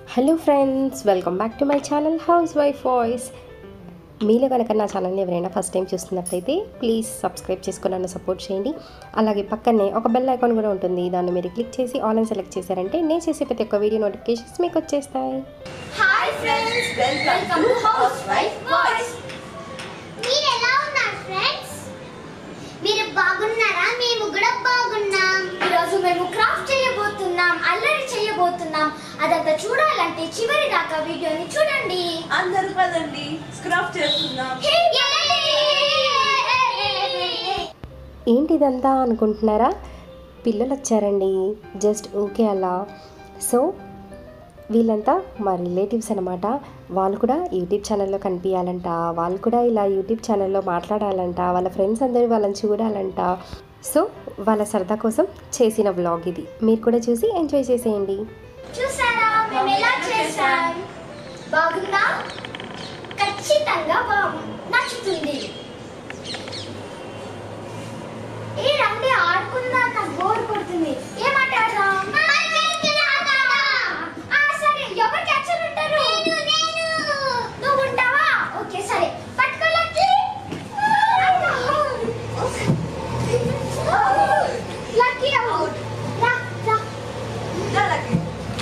Hello friends welcome back to my channel housewife voice మీలో కనుక నా ఛానల్ని ఎవరైనా ఫస్ట్ టైం చూస్తున్నట్లయితే ప్లీజ్ సబ్స్క్రైబ్ చేసుకుని నన్ను సపోర్ట్ చేయండి అలాగే పక్కనే ఒక బెల్ ఐకాన్ కూడా ఉంటుంది దాన్ని మీరు క్లిక్ చేసి ఆన్లైన్ సెలెక్ట్ చేశారంటే నేను చేసే ప్రతి ఒక్క వీడియో నోటిఫికేషన్స్ మీకు వచ్చేస్తాయి hi friends welcome to housewife voice మీరు ఎలా ఉన్నారు ఫ్రెండ్స్ మీరు బాగున్నారా మేము కూడా బాగున్నాం ఈరోజు మేము క్రాఫ్ట్ చేయబోతున్నాం అల్లరి చేయబోతున్నాం అదంతా చూడాలంటే చివరి దాకా వీడియోని చూడండి అందరూ పదండి స్క్రాప్ చేస్తున్నాం ఏంటి ఇదంతా అనుకుంటున్నారా పిల్లలు వచ్చారండి జస్ట్ ఓకే అలా సో వీళ్ళంతా మా రిలేటివ్స్ అనమాట వాళ్ళు కూడా యూట్యూబ్ ఛానల్లో కనిపించాలంట వాళ్ళు కూడా ఇలా యూట్యూబ్ ఛానల్లో మాట్లాడాలంట వాళ్ళ ఫ్రెండ్స్ అందరూ వాళ్ళని చూడాలంట సో వాళ్ళ సరదా కోసం చేసిన వ్లాగ్ ఇది మీరు కూడా చూసి ఎంజాయ్ చేసేయండి చూసారా మేము ఎలా చేసాం బాగుందా ఖచ్చితంగా బాగు నచ్చుతుంది ఏ రండి ఆడుకుందా నాకు బోర్ కొడుతుంది ఏమంటారా ఆ, సరే ఎవరు క్యాప్చర్ ఉంటారు నువ్వు ఉంటావా ఓకే సరే పట్టుకోలకి లక్కీ అవుట్ రా రా దానికి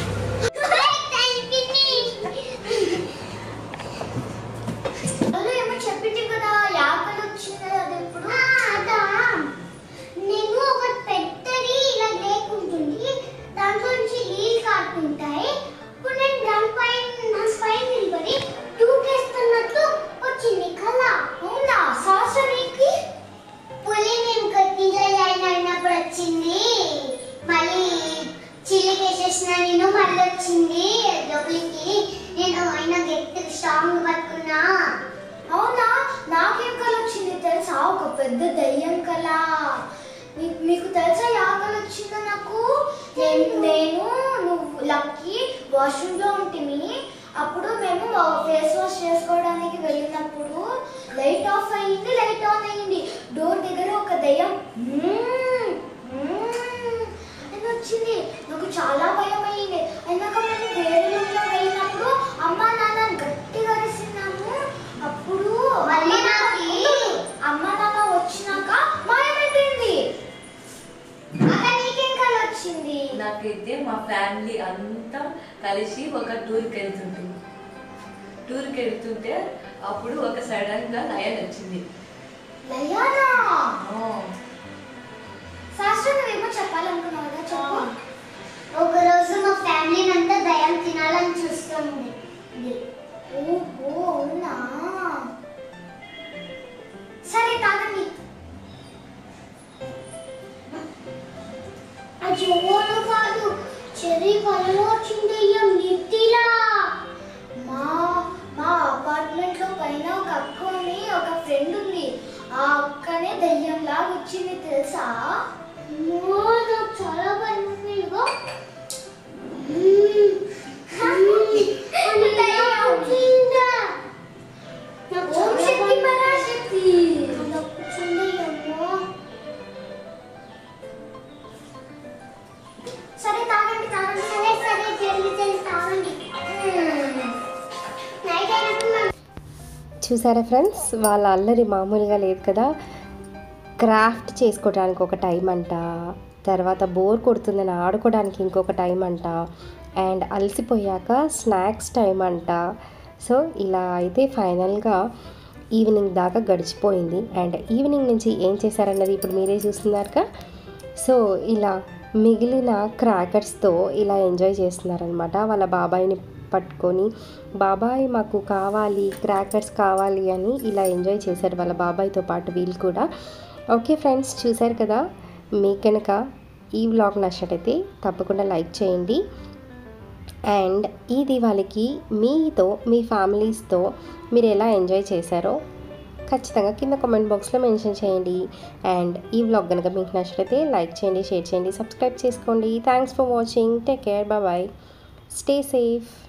అదే ఏమో చెప్పింది కదా యాకలు వచ్చింది అది ఎప్పుడు నేను ఒక పెద్దది ఇలా లేకుంటుంది దాంట్లో నుంచి నీళ్ళు కారుతుంటాయి ఇప్పుడు నేను దానిపైన దానిపైన నిలబడి దూకేస్తున్నట్టు వచ్చింది కళ అవునా సాసరికి పులి నేను కత్తిగా అయినప్పుడు వచ్చింది మళ్ళీ చిల్లికేసేసిన నేను మళ్ళీ వచ్చింది లోపలికి నేను అయినా గట్టి స్ట్రాంగ్ పట్టుకున్నా అవునా నాకేం కళ వచ్చింది తెలుసా ఒక పెద్ద దయ్యం కళ మీ- మీకు తెలుసా యా కళ వచ్చిందో నాకు నేను నేను నువ్వు లక్కీ వాష్రూమ్ లో ఉంటుంది అప్పుడు మేము ఫేస్ వాష్ చేసుకోవడానికి వెళ్ళినప్పుడు లైట్ ఆఫ్ అయ్యింది లైట్ ఆన్ అయ్యింది డోర్ దగ్గర ఒక దయ్యం "మ్మ్, మ్మ్" అని వచ్చింది నాకు చాలా భయం అయ్యింది అయినాక మేము వేరే రూమ్ లో వెళ్ళినప్పుడు అమ్మ నాన్న గట్టిగా అరిసినాము అప్పుడు మళ్ళీ అమ్మ నాన్న- నాకి- అమ్మ నాన్న వచ్చినాక మాయమైపోయింది అక్కడ నీకేం కళ వచ్చింది నాకైతే మా ఫ్యామిలీ అంతా కలిసి ఒక టూర్కి వెళ్తుంటుంది టూర్కి వెళ్తుంటే అప్పుడు ఒక సడన్ గా నయన్ వచ్చింది లయానా ఆ, శాస్త్రం నువ్వేమో చెప్పాలనుకున్నావు కదా చెప్పు ఒక రోజు మా ఫ్యామిలీ అంతా దయం తినాలని చూస్తుంది ఓహో అవునా సరే తాగండి ఆ చెవులు కాదు చెర్రీ కలలో వచ్చింది అయ్యం నిత్తిలా మా మా అపార్ట్మెంట్ లో పైన ఒక అక్క ఉంది ఒక ఫ్రెండ్ ఉంది ఆ అక్కనే దయ్యం లాగా వచ్చింది తెలుసా అమ్మో, నాకు చాలా భయం ఇదిగో. దయ్యం. వచ్చిందా? నాకు ఓం చాలా శక్తి భయం. పరాశక్తి నాకు వచ్చింది అమ్మో. సరే తాగండి తాగండి సరే సరే జల్ది జల్ది తాగండి నైట్ అయినప్పుడు మనం చూసారా ఫ్రెండ్స్ వాళ్ళ అల్లరి మామూలుగా లేదు కదా క్రాఫ్ట్ చేసుకోవడానికి ఒక టైం అంట తర్వాత బోర్ కొడుతుందని ఆడుకోవడానికి ఇంకొక టైం అంట అండ్ అలసిపోయాక స్నాక్స్ టైం అంట సో ఇలా అయితే ఫైనల్గా ఈవినింగ్ దాకా గడిచిపోయింది అండ్ ఈవినింగ్ నుంచి ఏం చేశారన్నది ఇప్పుడు మీరే చూస్తున్నారుగా సో ఇలా మిగిలిన క్రాకర్స్తో ఇలా ఎంజాయ్ చేస్తున్నారనమాట వాళ్ళ బాబాయిని పట్టుకొని బాబాయ్ మాకు కావాలి క్రాకర్స్ కావాలి అని ఇలా ఎంజాయ్ చేశారు వాళ్ళ బాబాయ్తో పాటు వీళ్ళు కూడా ఓకే ఫ్రెండ్స్ చూశారు కదా మీకు కనుక ఈ వ్లాగ్ నచ్చినట్టయితే తప్పకుండా లైక్ చేయండి అండ్ ఈ దివాళికి మీతో మీ ఫ్యామిలీస్తో మీరు ఎలా ఎంజాయ్ చేశారో ఖచ్చితంగా కింద కామెంట్ బాక్స్లో మెన్షన్ చేయండి అండ్ ఈ వ్లాగ్ కనుక మీకు నచ్చినట్లయితే లైక్ చేయండి షేర్ చేయండి సబ్స్క్రైబ్ చేసుకోండి thanks for watching take care bye stay safe